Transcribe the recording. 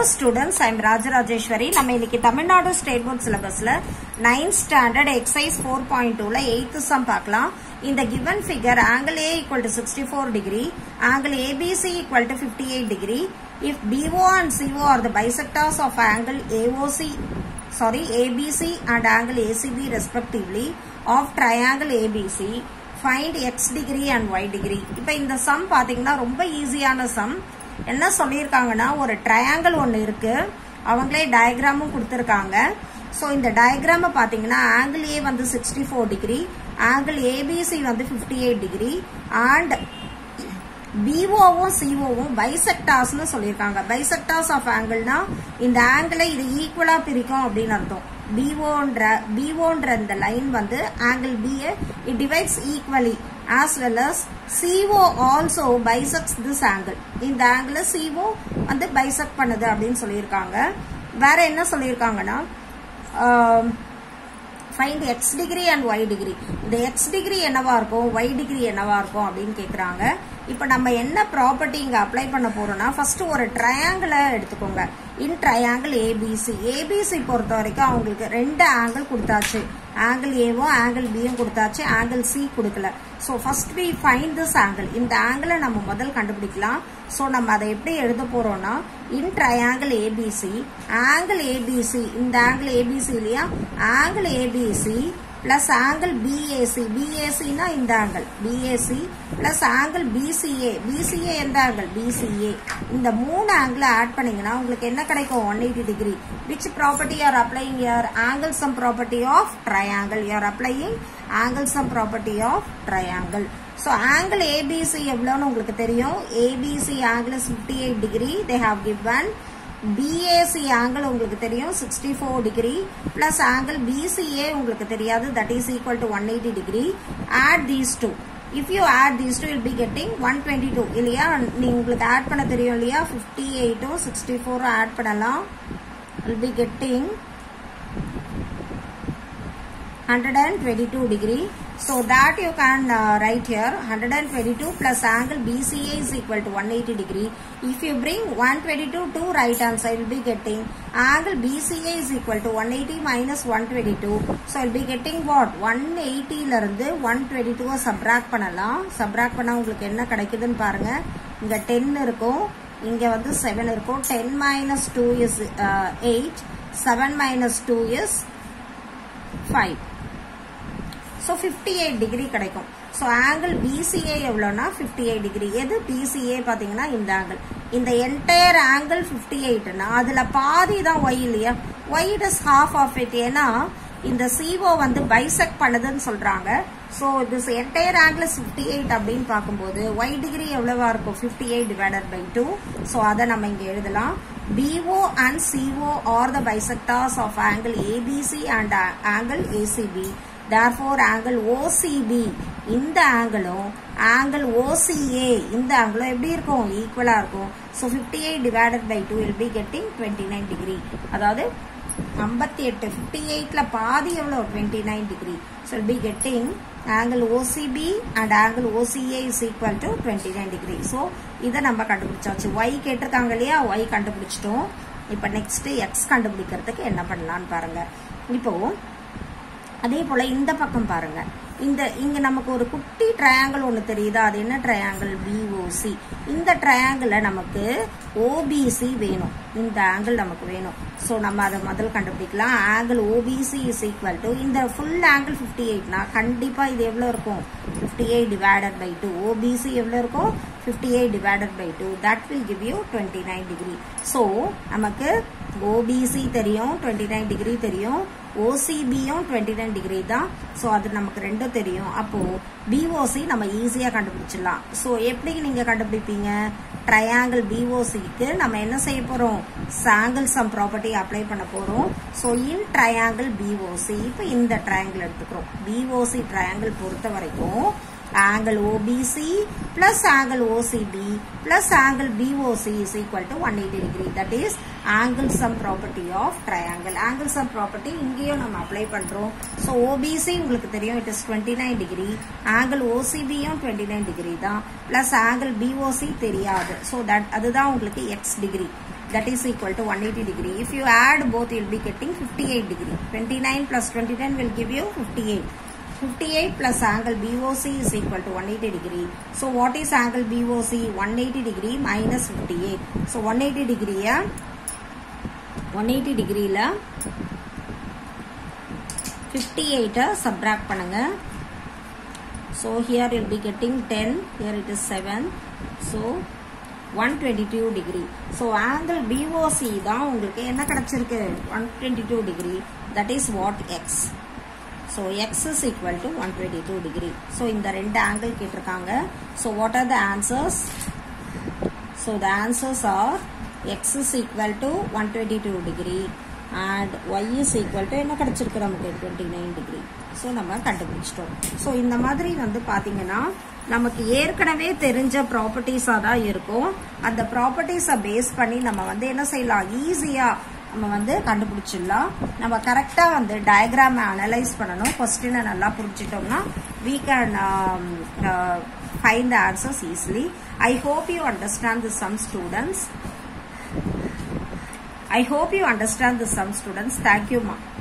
Students I'm Rajarajeshwari நம்ம இன்னைக்கு Tamil Nadu state board சிலபஸ்ல ninth standard exercise four point டூல எயித்து சம் பார்க்கலாம் இந்த given figure angle A equal to 64 degree, angle ABC equal to 58 degree. If BO and CO are the bisectors of angle AOC, sorry ABC and angle ACB respectively of triangle ABC, find x degree and y degree. இப்ப இந்த some பாத்தீங்கன்னா ரொம்ப ஈஸியான some என்ன சொல்லியிருக்காங்கன்னா ஒரு triangle ஒன்று இருக்கு அவங்களே டயக்ராமும் கொடுத்துருக்காங்க ஸோ இந்த டயக்ராமை பார்த்தீங்கன்னா ஆங்கிள் ஏ வந்து sixty four degree angle ABC வந்து ஃபிஃப்டி எயிட் டிகிரி அண்ட் பிஓவும் சிஓவும் பைசெக்டார்ஸ்னு சொல்லியிருக்காங்க பைசெக்டார்ஸ் ஆஃப் ஆங்கிள்னா இந்த ஆங்கிளை இது ஈக்குவலா பிரிக்கும் அப்படின்னு அர்த்தம் பிஓன்ற பிஓன்ற இந்த லைன் வந்து angle BA it divides equally as well as CO also bisects this angle இந்த ஆங்கிள் சிஓ வந்து பைசெக்ட் பண்ணுது அப்படின்னு சொல்லியிருக்காங்க வேற என்ன சொல்லியிருக்காங்கன்னா find X degree and Y degree இந்த எக்ஸ் டிகிரி என்னவா இருக்கும் ஒய் டிகிரி என்னவா இருக்கும் அப்படின்னு கேட்குறாங்க இப்போ நம்ம என்ன ப்ராப்பர்ட்டி இங்கே அப்ளை பண்ண போறோம்னா ஃபர்ஸ்ட் ஒரு ட்ரையாங்கிளை எடுத்துக்கோங்க இன் ட்ரையாங்கிள் ஏபிசி ஏபிசி பொறுத்த வரைக்கும் அவங்களுக்கு ரெண்டு ஆங்கிள் கொடுத்தாச்சு ஆங்கிள் ஏவும் ஆங்கிள் பியும் கொடுத்தாச்சு ஆங்கிள் சி கொடுக்கல so first we find this angle இந்த ஆங்கிளை நம்ம முதல் கண்டுபிடிக்கலாம் ஸோ நம்ம அதை எப்படி எழுத போறோம்னா in triangle ABC angle ABC இந்த ஆங்கிள் ஏபிசி இல்லையா angle ABC plus angle BAC பிஏசினா இந்த angle BAC plus angle BCA BCA எந்த ஆங்கிள் பிசிஏ இந்த மூணு ஆங்கிள் ஆட் பண்ணீங்கன்னா உங்களுக்கு என்ன கிடைக்கும் one eighty degree which property are applying your angle sum property of triangle you're applying angle sum property of triangle so angle ABC எவ்வளோன்னு உங்களுக்கு தெரியும் ABC angle fifty eight degree they have given BAC angle உங்களுக்கு தெரியும் sixty four degree plus angle BCA உங்களுக்கு தெரியாது that is equal to one eighty degree add these two if you add these two will be getting one twenty two இல்லையா நீ உங்களுக்கு ஆட் பண்ண தெரியும் இல்லையா ஃபிஃப்டி எயிட்டும் சிக்ஸ்டி ஃபோரும் ஆட் பண்ணலாம் will be getting hundred and twenty two degree So that you can uh, write here 122 plus angle BCA is equal to 180 degree. If you bring 122 to right hand side, you will be getting angle BCA is equal to 180 minus 122. So I will be getting what? 180 ல இருந்து 122 subtract பண்ணலாம். subtract பண்ணா உங்களுக்கு என்ன கிடைக்குதுன்னு பாருங்க. இங்க 10 இருக்கும். இங்க வந்து 7 இருக்கும். 10 minus 2 is uh, 8. 7 minus 2 is 5. So fifty eight degree கிடைக்கும் ஸோ ஆங்கிள் பிசிஏ எவ்வளோனா ஃபிஃப்டி எயிட் டிகிரி எது பிசிஏ பார்த்தீங்கன்னா இந்த ஆங்கிள் இந்த என்டையர் ஆங்கிள் ஃபிஃப்டி எயிட்னா அதில் பாதி தான் ஒய் இல்லையா Y it is half of it ஏன்னா இந்த சிஓ வந்து பைசெக்ட் பண்ணுதுன்னு சொல்றாங்க so this entire angle fifty eight அப்படின்னு பார்க்கும்போது ஒய் டிகிரி எவ்வளவா இருக்கும் fifty eight divided by two so அதை நம்ம இங்கே எழுதலாம் BO and CO are the bisectors of angle ABC and angle ACB. Therefore, angle OCB இந்த ஆங்கிளும் ஆங்கிள் OCA இந்த ஆங்கிளும் எப்படி இருக்கும் ஈக்குவலா இருக்கும் so fifty eight divided by two will be getting twenty nine degree அதாவது ஐம்பத்தி எட்டு ஃபிஃப்டி எயிட்ல பாதி எவ்வளோ twenty nine degree so be getting angle OCB and angle OCA is equal to twenty nine degree so இதை நம்ம கண்டுபிடிச்சாச்சு Y கேட்டிருக்காங்க இல்லையா ஒய் கண்டுபிடிச்சிட்டோம் இப்போ நெக்ஸ்ட் எக்ஸ் கண்டுபிடிக்கிறதுக்கு என்ன பண்ணலான்னு பாருங்க இப்போ அதே போல இந்த பக்கம் பாருங்க இந்த இங்க நமக்கு ஒரு குட்டி ட்ரையாங்கிள் ஒன்று தெரியுதா அது என்ன ட்ரையாங்கிள் பிஓசி இந்த ட்ரையாங்கிள நமக்கு ஓபிசி வேணும் இந்த ஆங்கிள் நமக்கு வேணும் ஸோ நம்ம அதை முதல் கண்டுபிடிக்கலாம் angle OBC is equal to இந்த ஃபுல் ஆங்கிள் ஃபிஃப்டி எயிட்னா கண்டிப்பா இது எவ்வளோ இருக்கும் fifty eight divided by two OBC எவ்வளோ இருக்கும் fifty eight divided by two that will give you twenty nine degree so நமக்கு ஓபிசி தெரியும் டுவெண்ட்டி நைன் டிகிரி தெரியும் ஓசிபியும் டுவெண்ட்டி நைன் டிகிரி தான் ஸோ அது நமக்கு ரெண்டும் தெரியும் அப்போ பிஓசி நம்ம ஈஸியாக கண்டுபிடிச்சிடலாம் ஸோ எப்படி நீங்க கண்டுபிடிப்பீங்க ட்ரையாங்கிள் பிஓசிக்கு நம்ம என்ன செய்ய போறோம் சாங்கிள் சம் ப்ராப்பர்ட்டி அப்ளை பண்ண போறோம் ஸோ இன் ட்ரையாங்கிள் பிஓசி இப்போ இந்த ட்ரையாங்கிள் எடுத்துக்கிறோம் பிஓசி ட்ரையாங்கிள் பொறுத்த வரைக்கும் angle OBC plus angle OCB plus angle BOC is equal to 180 degree. That is angle sum property of triangle. Angle sum property இங்கேயும் நம்ம apply பண்றோம். So OBC உங்களுக்கு தெரியும் it is 29 degree. Angle OCB யும் 29 degree தான். Plus angle BOC தெரியாது. So that அதுதான் உங்களுக்கு x degree. that is equal to 180 degree. If you add both, you will be getting 58 degree. 29 plus 29 will give you 58. 58 plus angle BOC is equal to 180 degree. So what is angle BOC? 180 degree minus 58. So 180 degree, yeah? 180 degree la 58 subtract பண்ணுங்க so here you'll be getting 10 here it is 7 so 122 degree so angle BOC தான் உங்களுக்கு என்ன கிடைச்சிருக்கு 122 degree that is what x so x is equal to 122 degree so இந்த ரெண்டு angle கேட்டிருக்காங்க so what are the answers so the answers are x is equal to 122 degree and y is equal to என்ன கிடைச்சிருக்கு நமக்கு 29 degree so நம்ம கண்டுபிடிச்சிட்டோம் so இந்த மாதிரி வந்து பார்த்தீங்கன்னா நமக்கு ஏற்கனவே தெரிஞ்ச ப்ராப்பர்ட்டிஸாக தான் இருக்கும் அந்த ப்ராப்பர்ட்டிஸை பேஸ் பண்ணி நம்ம வந்து என்ன செய்யலாம் ஈஸியாக நம்ம வந்து கண்டுபிடிச்சிடலாம் நம்ம கரெக்டாக வந்து டயக்ராமை அனலைஸ் பண்ணணும் கொஸ்டினை நல்லா புரிஞ்சிட்டோம்னா we can um, uh, find the answers easily. I hope you understand the sum students. I hope you understand the sum students. Thank you, ma.